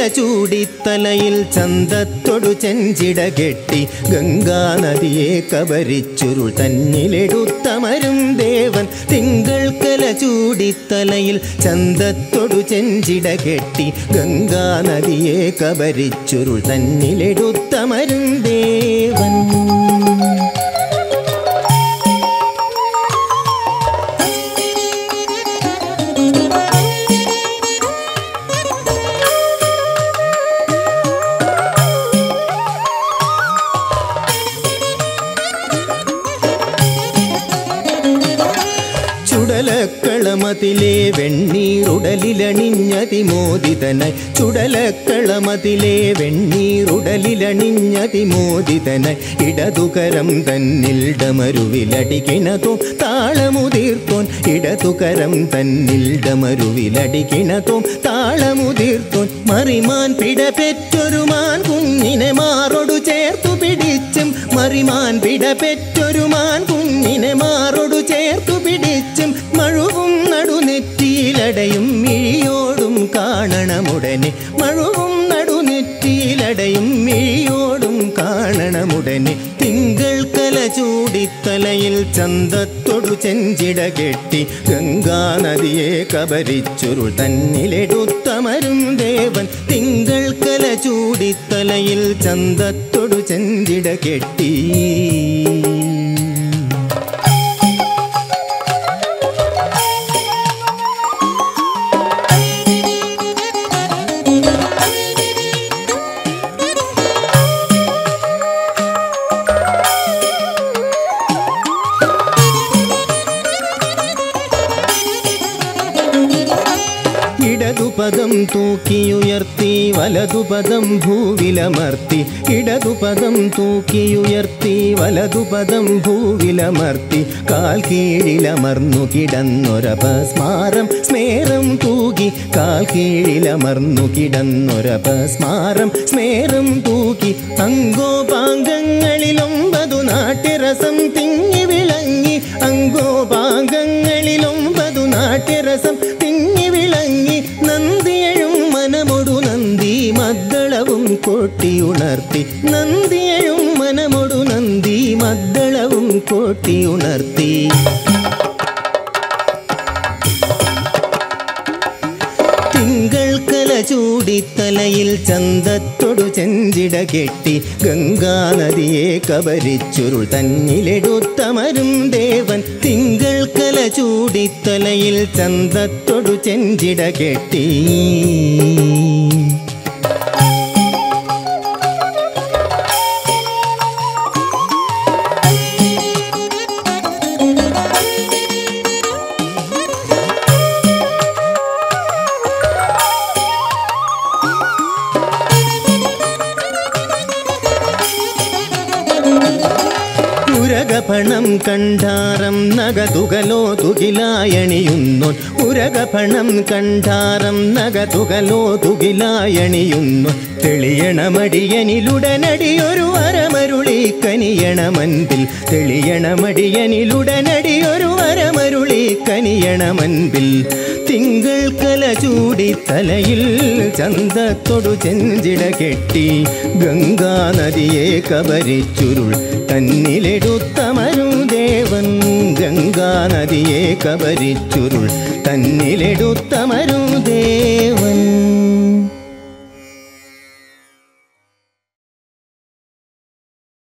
ചൂടിത്തലയിൽ ചന്തത്തൊടു ചെഞ്ചിട കെട്ടി ഗംഗാനദിയെ കബരിച്ചുരുൾ തന്നിലെടുത്തമരും ദേവൻ തിങ്കൾക്കല ചൂടിത്തലയിൽ ചന്തത്തൊടു ചെഞ്ചിട കെട്ടി ഗംഗാനദിയെ കബരിച്ചുരുൾ തന്നിലെടുത്തമരും ദേവൻ ചുടലക്കളമതിലെ വെണ്ണീറുടലിലണിഞ്ഞതിമോദിതനായി ചുടലക്കളമതിലെ വെണ്ണീറുടലിലണിഞ്ഞതിമോദിതനായി ഇടതുകരം തന്നിൽ ഡമരുവിലടികിണതോ താളമുതിർത്തോൻ ഇടതുകരം തന്നിൽ ഡമരുവിലടികിണതോ താളമുതിർത്തോൻ മറിമാൻ പിടപെറ്റൊരു മാൻ കുഞ്ഞിനെ മാറൊടു ചേർത്തു പിടിച്ചും മറിമാൻ പിടപെറ്റൊരു മാൻ കുഞ്ഞിനെ മാറൊടു ചേർത്തു പിടിച്ചും മഴുവും നടുനെറ്റിയിലടയും മിഴിയോടും കാണണമുടനെ മഴുവും നടുനെറ്റിയിലടയും മിഴിയോടും കാണണമുടനെ തിങ്കൾ കല ചൂടിത്തലയിൽ ചന്തത്തൊടു ചെഞ്ചിട കെട്ടി ഗംഗാനദിയെ കബരിച്ചുരുൾ തന്നിലെടുത്തമരും ദേവൻ തിങ്കൾ കല ചൂടിത്തലയിൽ ചന്തത്തൊടു ചെഞ്ചിട കെട്ടി ഇടതുപദം തൂക്കിയുയർത്തി വലതുപദം ഭൂവിലമർത്തി ഇടതുപദം തൂക്കിയുയർത്തി വലതുപദം ഭൂവിലമർത്തി കാൽ കീഴിലമർന്നു കിടന്നൊരപസ്മാരം സ്മേരം തൂകി കാൽ കീഴിലമർന്നു കിടന്നൊരപസ്മാരം സ്മേരം തൂക്കി അങ്കോപാംഗങ്ങളിലൊമ്പതു നാട്യരസം തിങ്ങി വിളങ്ങി അങ്കോപാംഗങ്ങളിലൊമ്പതു നാട്യരസം തിങ്ങി വിളങ്ങി നന്ദിയഴും മനമൊടു നന്ദി മദ്ദളവും കൊട്ടിയുണർത്തി നന്ദിയഴും മനമൊടു നന്ദി മദ്ദളവും കൊട്ടിയുണർത്തി തിങ്കൾ കല ചൂടിത്തലയിൽ ചന്തത്തൊടു ചെഞ്ചിട കെട്ടി ഗംഗാനദിയെ കബരിച്ചുരുൾ തന്നിലെടുത്തമരും ദേവൻ തിങ്കൾ കല ചൂടിത്തലയിൽ ചന്തത്തൊടു ചെഞ്ചിട കെട്ടി ഉരകപണം കണ്ടാരം നഗതുകലോ തുകിലായണിയുന്നോൻ ഉരകപണം കണ്ടാരം നഗതുകലോ തുകിലായണിയുന്നു തെളിയണമടിയനിലുടനടിയൊരു അരമരുളി കനിയണമൻപിൽ തെളിയണമടിയനിലുടനടിയൊരു അരമരുളി കനിയണമൻപിൽ തിങ്കൾ കല ചൂടി തലയിൽ ചന്തത്തൊടു ചെഞ്ചിട കെട്ടി ഗംഗാനദിയെ കബരിച്ചുരുൾ തന്നിലെടുത്തമരു ദേവൻ ഗംഗാനദിയെ കബരിച്ചുരുൾ തന്നിലെടുത്തമരു ദേവൻ